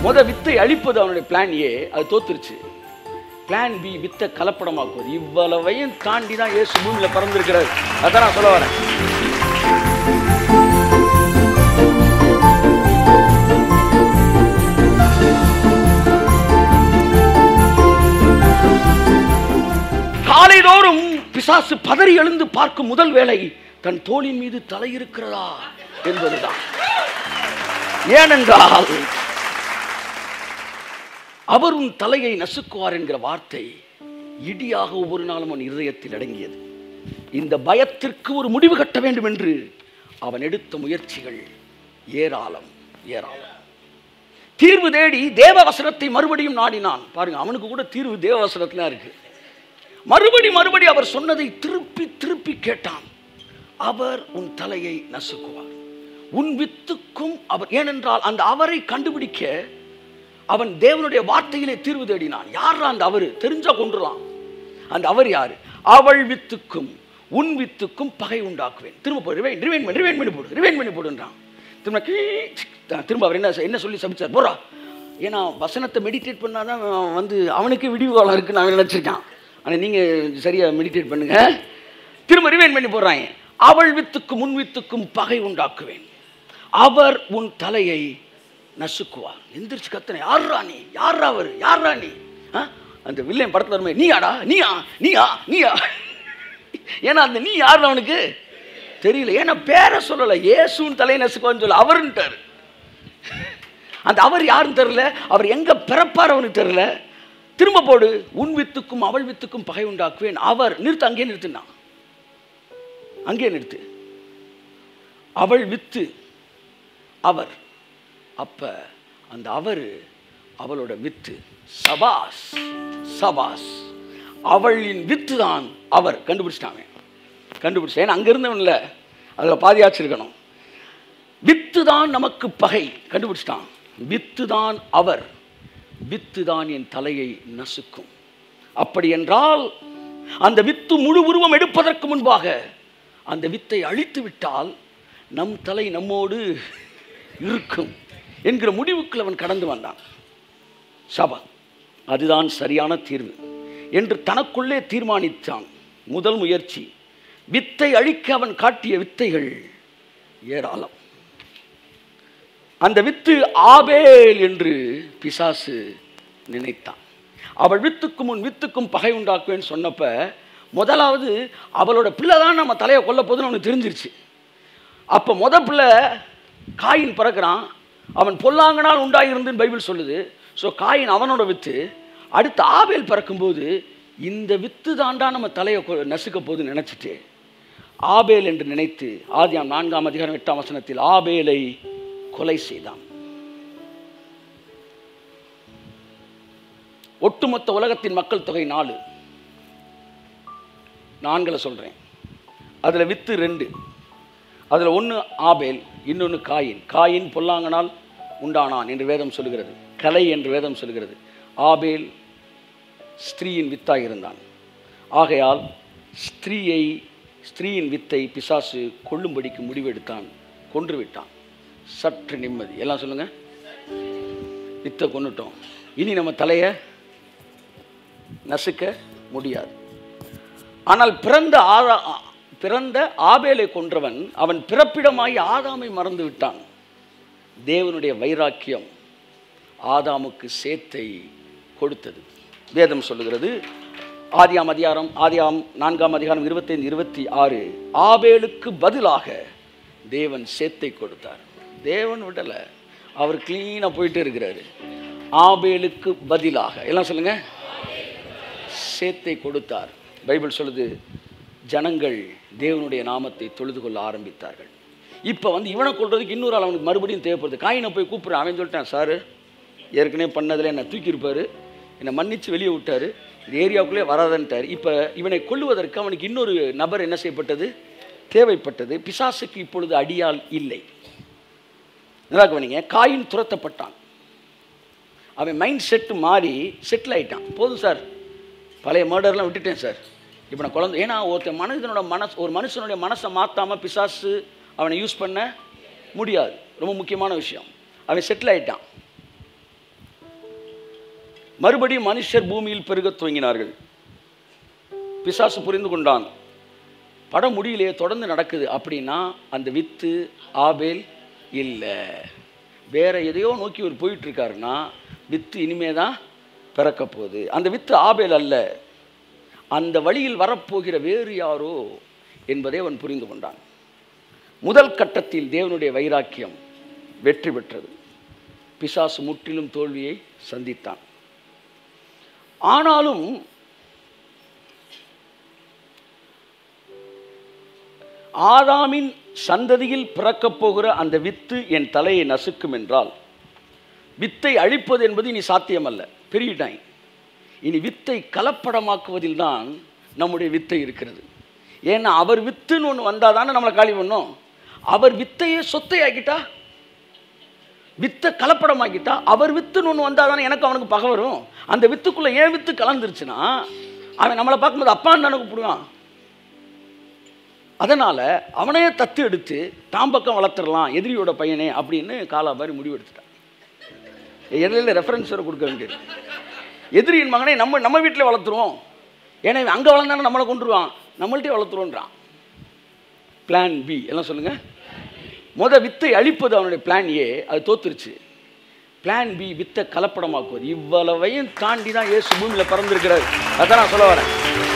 முத வித்தை அழிப்பது அவனுடைய பிளான் ஏ அது தோத்துருச்சு பிளான் பி வித்தை கலப்படமாக்குவது இவ்வளவையும் தாண்டி தான் இயேசு பூமியில பறந்திருக்கிறார் அதான் நான் சொல்ல வரேன் காலைதோறும் பிசாசு பதறி எழுந்து பார்க்கும் முதல் வேலை தன் தோளின் மீது தலை இருக்கிறதா என்பதுதான் ஏனென்றால் அவர் உன் தலையை நசுக்குவார் என்கிற வார்த்தை இடியாக ஒவ்வொரு நாளும் அவன் இருதயத்தில் அடங்கியது இந்த பயத்திற்கு ஒரு முடிவு கட்ட வேண்டும் என்று அவன் எடுத்த முயற்சிகள் ஏராளம் ஏராளம் தீர்வு தேடி தேவ வசனத்தை மறுபடியும் நாடினான் பாருங்க அவனுக்கு கூட தீர்வு தேவ வசனத்துல இருக்கு மறுபடி மறுபடி அவர் சொன்னதை திருப்பி திருப்பி கேட்டான் அவர் உன் தலையை நசுக்குவார் உன் வித்துக்கும் அவர் ஏனென்றால் அந்த அவரை கண்டுபிடிக்க அவன் தேவனுடைய வார்த்தையிலே தீர்வு தேடினான் யார் அந்த அவர் தெரிஞ்சா கொண்டுலாம் அந்த அவர் யாரு அவள் வித்துக்கும் உன் வித்துக்கும் பகை உண்டாக்குவேன் திரும்ப போடு ரிவைன் ரிவைன் பண்ணி ரிவைன் பண்ணி போடு ரிவைன் பண்ணி போடுன்றான் திரும்ப கீ, சிக், த- திரும்ப அவர் என்ன என்ன சொல்லி சபிச்சார் போறா ஏன்னா வசனத்தை மெடிடேட் பண்ணாதான் அவன் வந்து அவனுக்கு விடிவு காலம் இருக்குன்னு அவன் நினச்சிருக்கான் ஆனால் நீங்கள் சரியாக மெடிடேட் பண்ணுங்க திரும்ப ரிவைன் பண்ணி போடுறாங்க அவள் வித்துக்கும் முன் வித்துக்கும் பகை உண்டாக்குவேன் அவர் உன் தலையை நசுக்குவார் எந்திரிச்சு கத்தனை யார்ரா நீ யார்ரா அவர் யார்ரா நீ ஆ? அந்த வில்லியம் படத்துல வருமே நீயாடா நீயா நீயா நீயா ஏன்னா அந்த நீ யார் அவனுக்கு தெரியல ஏன்னா பேரை சொல்லல இயேசுன்னு தலையை நசுக்குவான்னு சொல்ல அவருன்ட்டார் அந்த அவர் யாருன்னு தெரியல அவர் எங்க பிறப்பார் அவனுக்கு தெரியல திரும்ப போடு உன் வித்துக்கும் அவள் வித்துக்கும் பகை உண்டாக்குவேன் அவர் நிறுத்து அங்கேயே நிறுத்துனான் அங்கேயே நிறுத்து அவள் வித்து அவர் அப்ப அந்த அவர் அவளோட வித்து சபாஸ் சபாஸ் அவளின் வித்து தான் அவர் கண்டுபிடிச்சிட்டாங்க கண்டுபிடிச்சேன் ஏன்னா அங்க இருந்தவன் இல்லை அதில் பாதியாச்சிருக்கணும் வித்து தான் நமக்கு பகை கண்டுபிடிச்சிட்டான் வித்து தான் அவர் வித்து தான் என் தலையை நசுக்கும் அப்படி என்றால் அந்த வித்து முழு உருவம் எடுப்பதற்கு முன்பாக அந்த வித்தை அழித்து விட்டால் நம் தலை நம்மோடு இருக்கும் என்கிற முடிவுக்குள் அவன் கடந்து வந்தான் சபா அதுதான் சரியான தீர்வு என்று தனக்குள்ளே தீர்மானித்தான் முதல் முயற்சி வித்தை அழிக்க அவன் காட்டிய வித்தைகள் ஏராளம் அந்த வித்து ஆபேல் என்று பிசாசு நினைத்தான் அவள் வித்துக்கும் முன் வித்துக்கும் பகை உண்டாக்குவேன்னு சொன்னப்ப முதலாவது அவளோட பிள்ளை தான் நம்ம தலையை கொல்ல போதுன்னு அவனுக்கு தெரிஞ்சிருச்சு அப்போ முத பிள்ளை காயின் பிறக்கிறான் அவன் பொல்லாங்கனால் உண்டாயிருந்துன்னு பைபிள் சொல்லுது ஸோ காயின் அவனோட வித்து அடுத்து ஆபேல் பிறக்கும்போது இந்த வித்து தாண்டா நம்ம தலையை கொ- நசுக்க போதுன்னு நினச்சிட்டு ஆபேல் என்று நினைத்து ஆதியாம் நான்காம் அதிகாரம் எட்டாம் வசனத்தில் ஆபேலை கொலை செய்தான் ஒட்டுமொத்த உலகத்தின் மக்கள் தொகை நாலு நான்களை சொல்கிறேன் அதில் வித்து ரெண்டு அதில் ஒன்று ஆபேல் இன்னொன்று காயின் காயின் பொல்லாங்கனால் உண்டானான் என்று வேதம் சொல்லுகிறது கலை என்று வேதம் சொல்லுகிறது ஆபேல் ஸ்திரீயின் வித்தாய் இருந்தான் ஆகையால் ஸ்திரீயை ஸ்திரீயின் வித்தை பிசாசு கொல்லும்படிக்கு முடிவெடுத்தான் கொன்று விட்டான் சற்று நிம்மதி எல்லாம் சொல்லுங்க வித்தை கொன்னுட்டோம் இனி நம்ம தலையை நசுக்க முடியாது ஆனால் பிறந்த ஆதா பிறந்த ஆபேலை கொன்றவன் அவன் பிறப்பிடமாகி ஆதாமை மறந்து விட்டான் தேவனுடைய வைராக்கியம் ஆதாமுக்கு சேத்தை கொடுத்தது வேதம் சொல்லுகிறது ஆதியாம் அதிகாரம் ஆதியாம் நான்காம் அதிகாரம் இருபத்தைந்து இருபத்தி ஆறு ஆபேலுக்கு பதிலாக தேவன் சேத்தை கொடுத்தார் தேவன் விடல அவர் க்ளீனாக போயிட்டு இருக்கிறாரு ஆபேலுக்கு பதிலாக எல்லாம் சொல்லுங்க சேத்தை கொடுத்தார் பைபிள் சொல்லுது ஜனங்கள் தேவனுடைய நாமத்தை தொழுது கொள்ள ஆரம்பித்தார்கள் இப்போ வந்து இவனை கொள்றதுக்கு இன்னொரு ஆள் அவனுக்கு மறுபடியும் தேவைப்படுது காயினை போய் கூப்பிட்றான் அவன் சொல்லிட்டான் சார் ஏற்கனவே பண்ணதில் என்னை தூக்கியிருப்பார் என்னை மன்னிச்சு வெளியே விட்டார் இந்த ஏரியாவுக்குள்ளே வராதன்ட்டார் இப்போ இவனை கொல்லுவதற்கு அவனுக்கு இன்னொரு நபர் என்ன செய்யப்பட்டது தேவைப்பட்டது பிசாசுக்கு இப்பொழுது அடியால் இல்லை நல்லா கவனிங்க காயின் துரத்தப்பட்டான் அவன் மைண்ட் செட்டு மாறி செட்டில் ஆயிட்டான் போதும் சார் பழைய மர்டர்லாம் விட்டுட்டேன் சார் இப்போ நான் குழந்தை ஏன்னா ஒருத்தன் மனிதனோட மனசு ஒரு மனுஷனுடைய மனசை மாற்றாமல் பிசாசு அவனை யூஸ் பண்ண முடியாது ரொம்ப முக்கியமான விஷயம் அவன் செட்டில் ஆயிட்டான் மறுபடியும் மனுஷர் பூமியில் பெருகத் துவங்கினார்கள் பிசாசு புரிந்து கொண்டான் படம் முடியலையே தொடர்ந்து நடக்குது அப்படின்னா அந்த வித்து ஆபேல் இல்லை வேற எதையோ நோக்கி ஒரு போயிட்டு இருக்காருன்னா வித்து இனிமே தான் பிறக்க போகுது அந்த வித்து ஆபேல் அல்ல அந்த வழியில் வரப்போகிற வேறு யாரோ என்பதை அவன் புரிந்து கொண்டான் முதல் கட்டத்தில் தேவனுடைய வைராக்கியம் வெற்றி பெற்றது பிசாசு முற்றிலும் தோல்வியை சந்தித்தான் ஆனாலும் ஆதாமின் சந்ததியில் பிறக்கப் போகிற அந்த வித்து என் தலையை நசுக்கும் என்றால் வித்தை அழிப்பது என்பது இனி சாத்தியமல்ல பெரியடாய் இனி வித்தை கலப்படமாக்குவதில் தான் நம்முடைய வித்தை இருக்கிறது ஏன்னா அவர் வித்துன்னு ஒன்று வந்தால் தானே நம்மளை காலி பண்ணோம் அவர் வித்தையே சொத்தை ஆக்கிட்டா வித்தை கலப்படமாக்கிட்டா அவர் வித்துன்னு ஒன்று வந்தால் தானே எனக்கு அவனுக்கு பகை வரும் அந்த வித்துக்குள்ளே ஏன் வித்து கலந்துருச்சுன்னா அவன் நம்மளை பார்க்கும்போது அப்பான்னு தானே கூப்பிடுவான் அதனால் அவனையே தத்து எடுத்து தாம் பக்கம் வளர்த்துடலாம் எதிரியோட பையனே அப்படின்னு காலா மாதிரி முடிவு எடுத்துட்டான் இடையில ரெஃபரன்ஸ் வேறு கொடுக்க வேண்டியது எதிரியின் மகனை நம்ம நம்ம வீட்டில் வளர்த்துருவோம் ஏன்னா இவன் அங்கே வளர்ந்தானே நம்மளை கொண்டுருவான் நம்மள்ட்டே வளர்த்துருவோன்றான் பிளான் பி எல்லாம் சொல்லுங்கள் முத வித்தை அழிப்பது அவனுடைய பிளான் ஏ அது தோத்துருச்சு பிளான் பி வித்தை கலப்படமாக்குவது இவ்வளவையும் தாண்டி தான் இயேசு பூமியில் பிறந்திருக்கிறார் அதான் நான் சொல்ல வரேன்